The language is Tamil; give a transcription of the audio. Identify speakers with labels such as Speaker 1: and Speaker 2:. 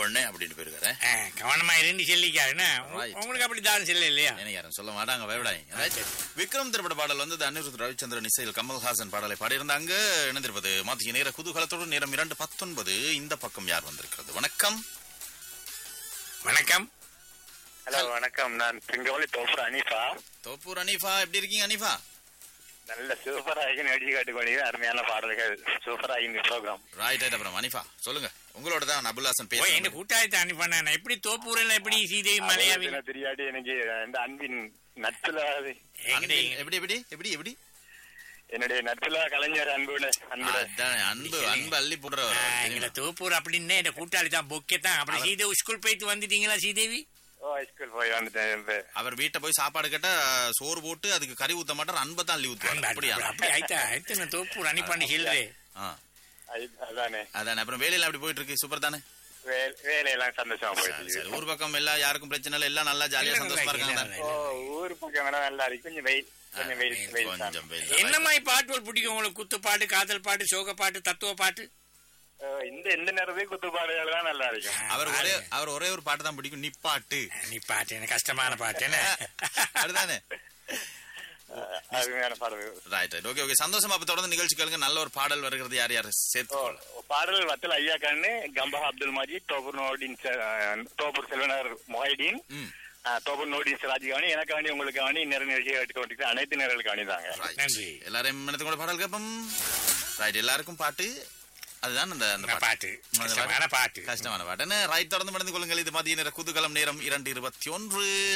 Speaker 1: உடனே அப்படின்னு போயிருக்காரு
Speaker 2: ஆ, கவனமா இருந்து சொல்லிக்காருன்னா
Speaker 1: Right.
Speaker 2: உங்களுக்கு அப்படி தான் செல்ல இல்லையா
Speaker 1: எனக்கு யாரும் சொல்ல மாட்டாங்க பயப்படாங்க Right. விக்ரம் திரைப்பட பாடல் வந்து அனிருத் ரவிச்சந்திரன் இசையில் கமல்ஹாசன் பாடலை பாடியிருந்தாங்க இணைந்திருப்பது மத்திய நேர குதூகலத்தோடு நேரம் இரண்டு பத்தொன்பது இந்த பக்கம் யார் வந்திருக்கிறது வணக்கம்
Speaker 2: வணக்கம்
Speaker 3: ஹலோ வணக்கம் நான் திங்கவளி தோப்புற அனீஃபா
Speaker 1: தோப்பூர் அனீஃபா எப்படி இருக்கீங்க அனீஃபா
Speaker 3: நல்ல சூப்பராக நடிச்சு காட்டுக்கூடிய அருமையான பாடல்கள் சூப்பராக இந்த ப்ரோக்ராம்
Speaker 1: ரைட் ரைட் அப்புறம் அனீஃபா சொல்லுங்க உங்களோட தான் அபுல்லாசன்
Speaker 2: ஓ என்ன
Speaker 1: பேசுறேன்
Speaker 2: கூட்டாயத்தை அனுப்பினா எப்படி தோப்பூரில் எப்படி சீதை மலையாவில்
Speaker 3: தெரியாடி எனக்கு இந்த அன்பின் நட்புல
Speaker 1: அன்பின் எப்படி எப்படி எப்படி எப்படி
Speaker 3: என்னுடைய நட்புல கலைஞர் அன்புல அன்புல
Speaker 1: அதான், அன்பு அன்பு அள்ளி போடுறவர்
Speaker 2: எங்களை தோப்பூர் அப்படின்னு இந்த கூட்டாளி தான் பொக்கே தான் அப்படி சீதேவி ஸ்கூல் போயிட்டு வந்துட்டீங்களா சீதேவி
Speaker 3: ஓ ஸ்கூல் போய் வந்துட்டேன் இப்ப.
Speaker 1: அவர் வீட்டை போய் சாப்பாடு கேட்டா சோறு போட்டு அதுக்கு கறி ஊத்த மாட்டார் அன்பை தான் அள்ளி ஊத்துவார் அப்படியா
Speaker 2: அப்படி ஆயிட்டா ஆயிட்டு நான் தோப்பூர் அனுப்பாண்டி சொல்றே
Speaker 1: ஆ,
Speaker 3: அது- அதானே
Speaker 1: அதானே அப்புறம் வேலையெல்லாம் அப்படி போயிட்டு இருக்கு சூப்பர் தானே
Speaker 3: வே- வேலையெல்லாம் சந்தோஷமா
Speaker 1: சரி,
Speaker 3: போயிட்டு
Speaker 1: சரி. ஊர் பக்கம் எல்லாம் யாருக்கும் பிரச்சனை இல்லை எல்லாம் நல்லா ஜாலியா
Speaker 2: எல்லாம்
Speaker 1: சந்தோஷமா
Speaker 2: நல்லா
Speaker 1: இருக்காங்க
Speaker 2: இருக்கு,
Speaker 1: தானே?
Speaker 3: ஓ ஊர் பக்கம் வேணா நல்லா இருக்கு கொஞ்சம் வெயில் கொஞ்சம் வெயில் வெயில் தான்.
Speaker 1: கொஞ்சம் வெயில் தான்.
Speaker 2: என்ன மாதிரி பாட்டுகள் பிடிக்கும் உங்களுக்கு குத்து பாட்டு காதல் பாட்டு சோக பாட்டு தத்துவ பாட்டு
Speaker 3: ஓ, இந்த எந்த நேரத்தையும் குத்து பாடல்கள் தான் நல்லா இருக்கும்
Speaker 1: அவர் ஒரே அவர் ஒரே ஒரு பாட்டு தான் பிடிக்கும் நிப்பாட்டு
Speaker 2: நீ பாட்டு என்ன கஷ்டமான பாட்டு என்ன
Speaker 1: அதுதானே
Speaker 3: அருமையான பாடல்கள்
Speaker 1: ரைட் ரைட் ஓகே ஓகே சந்தோஷமா அப்ப தொடர்ந்து நிகழ்ச்சி கேளுங்க நல்ல ஒரு பாடல் வருகிறது யார் யார் சேர்த்து
Speaker 3: ஓ, பாடல் வத்தல் ஐயா கண்ணு கம்பா அப்துல் மஜீத் தோபூர் நோடின் செ- தோபூர் செல்வனர் மொஹைடீன்
Speaker 1: ம்
Speaker 3: ஆ, தோபூர் நோடின் சிராஜிகாணி எனக்கு வேண்டி உங்களுக்கு வேண்டி நிறைய நிகழ்ச்சியை எடுத்துக்கொண்டிருக்கிற அனைத்து நேர்களுக்கு வேண்டிதாங்க
Speaker 1: ரைட்
Speaker 2: நன்றி.
Speaker 1: எல்லாரையும் மனத்து கூட பாடல் கேட்போம் ரைட் எல்லாருக்கும் பாட்டு அதுதான் அந்த அந்த
Speaker 2: இந்த பாட்டு
Speaker 1: அந்த
Speaker 2: கஷ்டமான பாட்டு
Speaker 1: கஷ்டமான பாட்டு ரைட் தொடர்ந்து மறந்து கொள்ளுங்கள் இது மதிய நேர குதூகலம் நேரம் இரண்டு இருபத்தி ஒன்று